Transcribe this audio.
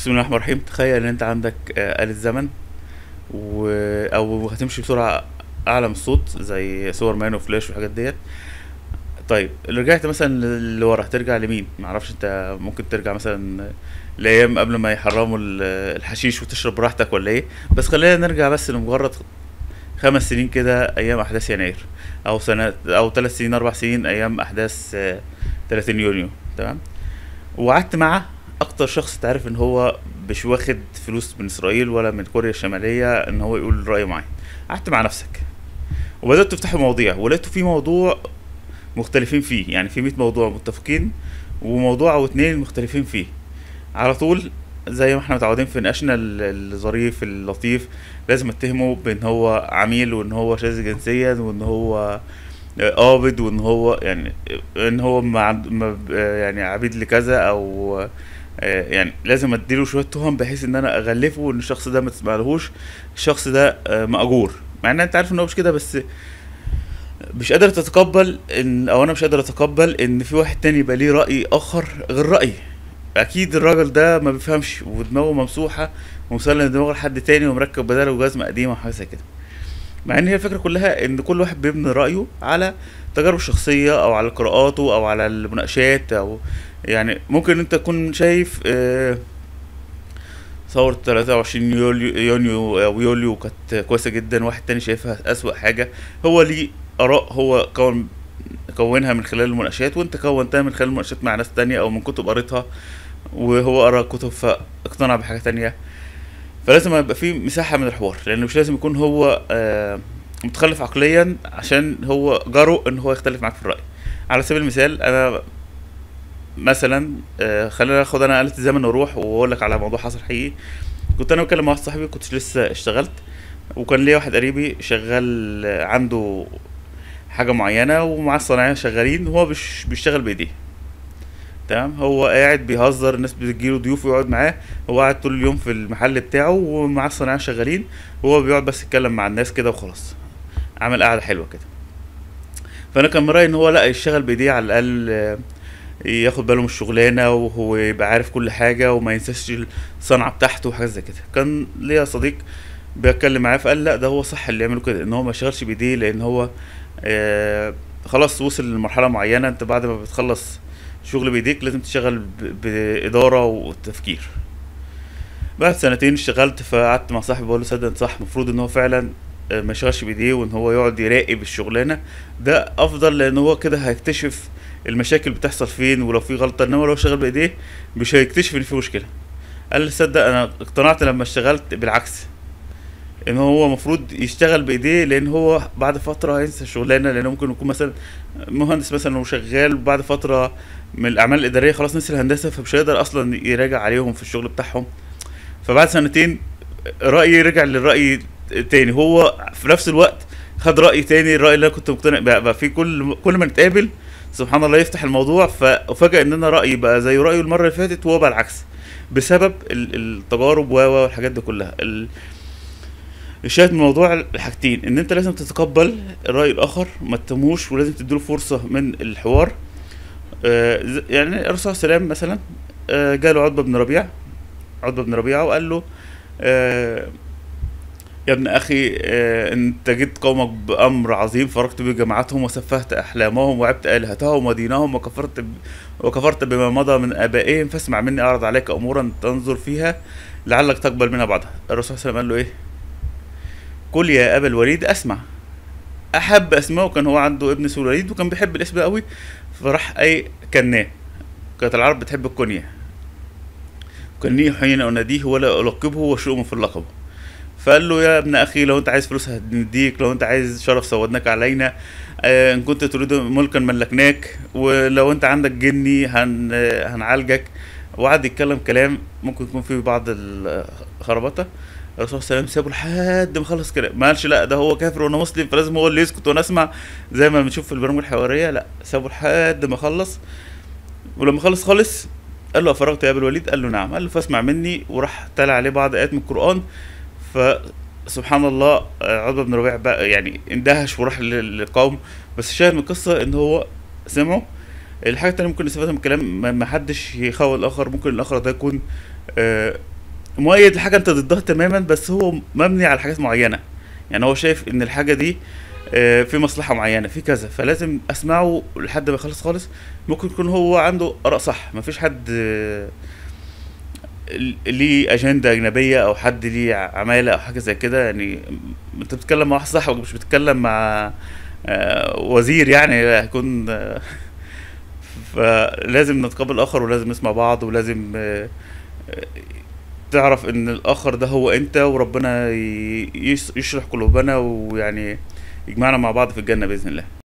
بسم الله الرحمن الرحيم تخيل ان انت عندك آه، آلة زمن و... او هتمشي بسرعة اعلى من الصوت زي سوبر مان وفلاش والحاجات ديت طيب رجعت مثلا ل- لورا هترجع لمين معرفش انت ممكن ترجع مثلا لايام قبل ما يحرموا ال- الحشيش وتشرب براحتك ولا ايه بس خلينا نرجع بس لمجرد خمس سنين كده ايام احداث يناير او سنة او ثلاث سنين اربع سنين ايام احداث آه، 30 يونيو تمام وقعدت مع اكتر شخص تعرف ان هو مش واخد فلوس من اسرائيل ولا من كوريا الشماليه ان هو يقول راي معين قعدت مع نفسك وبدات تفتحوا مواضيع ولقيتوا في موضوع مختلفين فيه يعني في 100 موضوع متفقين وموضوع او اتنين مختلفين فيه على طول زي ما احنا متعودين في نقاشنا ال- الظريف اللطيف لازم اتهمه بان هو عميل وان هو شاذ جنسيا وان هو قابض وان هو يعني ان هو مع ما- يعني عبيد لكذا او آه، يعني لازم اديله شويه تهم بحيث ان انا اغلفه ان الشخص ده ما تسمعلهوش الشخص ده آه، مأجور مع ان انت عارف ان هو مش كده بس مش قادر تتقبل ان او انا مش قادر اتقبل ان في واحد تاني يبقى ليه رأي اخر غير رأيي اكيد الراجل ده ما بيفهمش ودماغه ممسوحه ومسلم دماغه لحد تاني ومركب بداله جزمه قديمه وحاجه زي كده مع ان هي الفكره كلها ان كل واحد بيبني رايه على تجاربه الشخصيه او على قراءاته او على المناقشات او يعني ممكن انت تكون شايف آه، ثورة 23 يوليو يونيو او يوليو كانت كويسة جدا واحد تاني شايفها اسوأ حاجة هو ليه اراء هو كون كونها من خلال المناقشات وانت كونتها من خلال المناقشات مع ناس تانية او من كتب قريتها وهو قرا كتب فاقتنع بحاجة تانية فلازم يبقى في مساحة من الحوار لان مش لازم يكون هو آه، متخلف عقليا عشان هو جرؤ ان هو يختلف معاك في الرأي على سبيل المثال انا مثلا آه، خلينا ناخد انا آلة الزمن واروح واقول لك على موضوع حصل حقيقي كنت انا بكلم مع واحد صاحبي كنتش لسه اشتغلت وكان ليا واحد قريبي شغال آه، عنده حاجة معينة ومعاه الصناعية شغالين وهو مش بيشتغل بإيديه تمام هو قاعد بيهزر الناس بتجيله ضيوف ويقعد معاه هو قاعد طول اليوم في المحل بتاعه ومعاه الصناعية شغالين وهو بيقعد بس يتكلم مع الناس كده وخلاص عامل قعدة حلوة كده فانا كان من رأيي ان هو لا يشتغل بايديه على الاقل آه، ياخد باله من الشغلانه وهو يبقى عارف كل حاجه وما ينساش الصنعه بتاعته وحاجات زي كده كان ليا صديق بيتكلم معاه فقال لا ده هو صح اللي يعمله كده ان هو ما يشتغلش بايديه لان هو آه خلاص وصل لمرحله معينه انت بعد ما بتخلص شغل بايديك لازم تشتغل ب- باداره وتفكير بعد سنتين اشتغلت فقعدت مع صاحبي بقول له صدق انت صح المفروض ان هو فعلا آه، ما يشتغلش بايديه وان هو يقعد يراقب الشغلانه ده افضل لان هو كده هيكتشف المشاكل بتحصل فين ولو في غلطه انما لو شغال بايديه مش هيكتشف ان في مشكله قال لي صدق انا اقتنعت لما اشتغلت بالعكس ان هو المفروض يشتغل بايديه لان هو بعد فتره هينسى الشغلانه لانه ممكن يكون مثلا مهندس مثلا وشغال وبعد فتره من الاعمال الاداريه خلاص نسي الهندسه فمش هيقدر اصلا يراجع عليهم في الشغل بتاعهم فبعد سنتين رايي رجع للراي تاني هو في نفس الوقت خد راي تاني الراي اللي انا كنت مقتنع بقى, بقى في كل كل ما نتقابل سبحان الله يفتح الموضوع فافاجئ ان انا رايي بقى زي رايه المره اللي فاتت وهو بقى العكس بسبب ال- التجارب و و والحاجات دي كلها ال- الشاهد من الموضوع الحاجتين ان انت لازم تتقبل الراي الاخر ما تتهموش ولازم تديله فرصه من الحوار آه، ز- يعني الرسول صلى الله عليه وسلم مثلا آه، جاله عتبه بن ربيعه عتبه بن ربيعه وقال له آه، يا ابن اخي آه، انت جئت قومك بامر عظيم فرقت بجماعتهم وسفهت احلامهم وعبت الهتهم ودينهم وكفرت ب... وكفرت بما مضى من ابائهم فاسمع مني اعرض عليك امورا تنظر فيها لعلك تقبل منها بعضها الرسول صلى الله عليه وسلم قال له ايه قل يا ابا الوليد اسمع احب اسمه كان هو عنده ابن اسمه الوليد وكان بيحب الاسم ده قوي فراح اي كناه كانت العرب بتحب الكنيه كنيه حين اناديه ولا القبه وشؤم في اللقب فقال له يا ابن اخي لو انت عايز فلوس هنديك لو انت عايز شرف سودناك علينا آه، ان كنت تريد ملكا ملكناك ولو انت عندك جني هن آه، هنعالجك وقعد يتكلم كلام ممكن يكون فيه بعض الخربطه الرسول صلى الله عليه وسلم سابه لحد ما خلص كلام ما قالش لا ده هو كافر وانا مسلم فلازم هو اللي يسكت وانا اسمع زي ما بنشوف في البرامج الحواريه لا سابه لحد ما خلص ولما خلص خالص قال له افرغت يا ابا الوليد قال له نعم قال له فاسمع مني وراح تلا عليه بعض ايات من القران فسبحان الله آه، عتبة بن ربيع بقى يعني اندهش وراح لل- للقوم بس الشاهد من القصة ان هو سمعه الحاجة التانية ممكن نستفادها من الكلام ما ما حدش يخول الآخر ممكن الآخر ده يكون آه، مؤيد لحاجه انت ضدها تماما بس هو مبني على حاجات معينه يعني هو شايف ان الحاجه دي آه، في مصلحه معينه في كذا فلازم اسمعه لحد ما يخلص خالص ممكن يكون هو عنده اراء صح مفيش حد آه، ليه اجنده اجنبيه او حد ليه عماله او حاجه زي كده يعني انت بتتكلم مع واحد صاحبك مش بتتكلم مع آه، وزير يعني هيكون آه، فلازم نتقبل الاخر ولازم نسمع بعض ولازم آه، آه، تعرف ان الاخر ده هو انت وربنا ي- يش- يشرح قلوبنا ويعني يجمعنا مع بعض في الجنه باذن الله